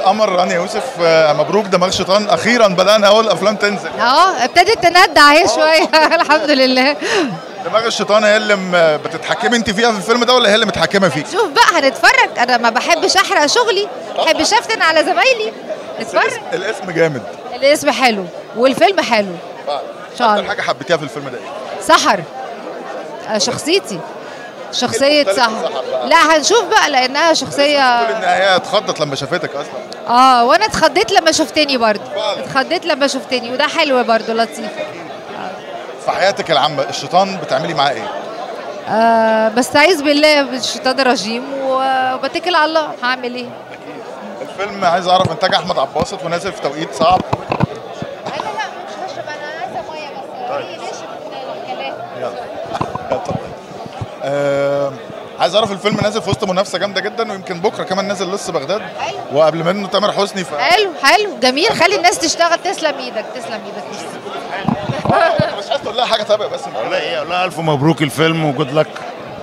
القمر رانيا يوسف آه، مبروك دماغ شيطان اخيرا بدانا اول افلام تنزل اه ابتدت تندع اهي شويه الحمد لله دماغ الشيطان هي اللي م- بتتحكمي انت فيها في الفيلم ده ولا هي اللي متحكمه فيه شوف بقى هنتفرج انا ما بحبش احرق شغلي ما بحبش افتن على زمايلي نتفرج الاسم جامد الاسم حلو والفيلم حلو ان شاء اكتر الله حاجه حبيتيها في الفيلم ده ايه سحر آه، شخصيتي شخصية المختلف سحر في سحر بقى؟ لا هنشوف بقى لأنها شخصية كل ان هي اتخضت لما شافتك اصلا اه وانا اتخضيت لما شفتني برضو فعلا. اتخضيت لما شفتني وده حلو برضو لطيف في حياتك العامه الشيطان بتعملي معاه ايه آه بستعيذ بالله من الشيطان الرجيم وبتكل على الله هعمل ايه الفيلم عايز اعرف انتاج احمد عباسط ونازل في توقيت صعب لا لا مش هشرب انا عايزه ميه بس ليه ليش الكلام يلا يلا اتفضل. آه عايز اعرف الفيلم نازل في وسط منافسه جامده جدا ويمكن بكره كمان نازل لسه بغداد حلو. وقبل منه تامر حسني ف حلو حلو جميل خلي الناس تشتغل تسلم ايدك تسلم ايدك مش عايز تقول لها حاجه تابع بس والله ايه والله الف مبروك الفيلم وجود لك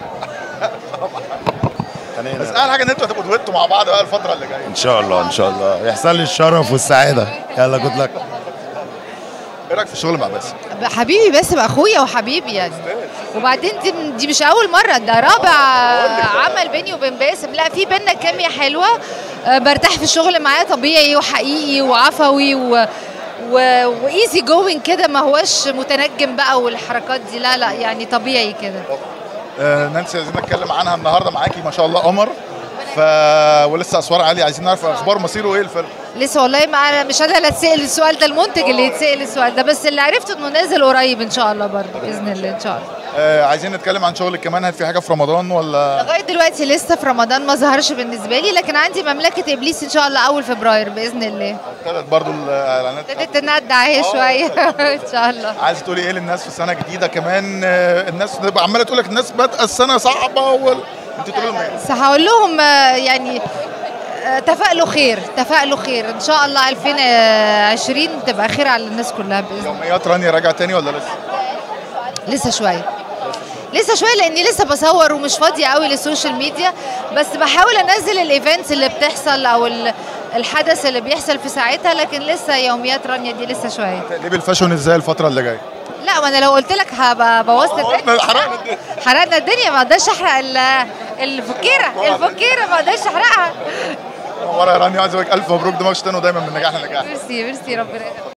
بس اهم حاجه ان انتوا هتبقوا دويتوا مع بعض بقى الفتره اللي جايه ان شاء الله ان شاء الله يحصل لي الشرف والسعاده يلا جود لك ايه رايك في الشغل مع باسم حبيبي باسم اخويا وحبيبي يعني وبعدين دي, دي مش اول مره ده رابع عمل بيني وبين باسم لا في بينا كيمياء حلوه آه، برتاح في الشغل معاه طبيعي وحقيقي وعفوي و و... وايزي جوينج كده ما هوش متنجم بقى والحركات دي لا لا يعني طبيعي كده آه نانسي عايزين نتكلم عنها النهارده معاكي ما شاء الله قمر ف ولسه اسوار عاليه عايزين نعرف اخبار مصيره ايه الفيلم لسه والله ما انا مش انا اللي اتسال السؤال ده المنتج اللي يتسال السؤال ده بس اللي عرفته انه نازل قريب ان شاء الله برضه باذن الله ان شاء الله آه عايزين نتكلم عن شغلك كمان هل في حاجه في رمضان ولا لغايه دلوقتي لسه في رمضان ما ظهرش بالنسبه لي لكن عندي مملكه ابليس ان شاء الله اول فبراير باذن الله ابتدت برضو الاعلانات ابتدت تندع اهي شويه ان شاء الله عايز تقولي ايه للناس في سنه جديده كمان آه، الناس تبقى عماله تقول لك الناس بادئه السنه صعبه وال... انت تقول لهم ايه بس هقول لهم آه، يعني آه، تفائلوا خير تفائلوا خير ان شاء الله 2020 تبقى خير على الناس كلها باذن الله يوميات رانيا راجعه تاني ولا لسه لسه شويه لسه شويه لاني لسه بصور ومش فاضيه قوي للسوشيال ميديا بس بحاول انزل الايفنتس اللي بتحصل او ال- الحدث اللي بيحصل في ساعتها لكن لسه يوميات رانيا دي لسه شويه تقليب الفاشون ازاي الفتره اللي جايه لا وانا لو قلت لك هبقى بوظت الدنيا حرقنا الدنيا. حرقنا الدنيا ما اقدرش احرق ال- الفكيره الفكيره ما اقدرش احرقها ورا يا رانيا عايز اقول لك الف مبروك دماغ شتان ودايما من نجاح لنجاح ميرسي ميرسي ربنا يخليك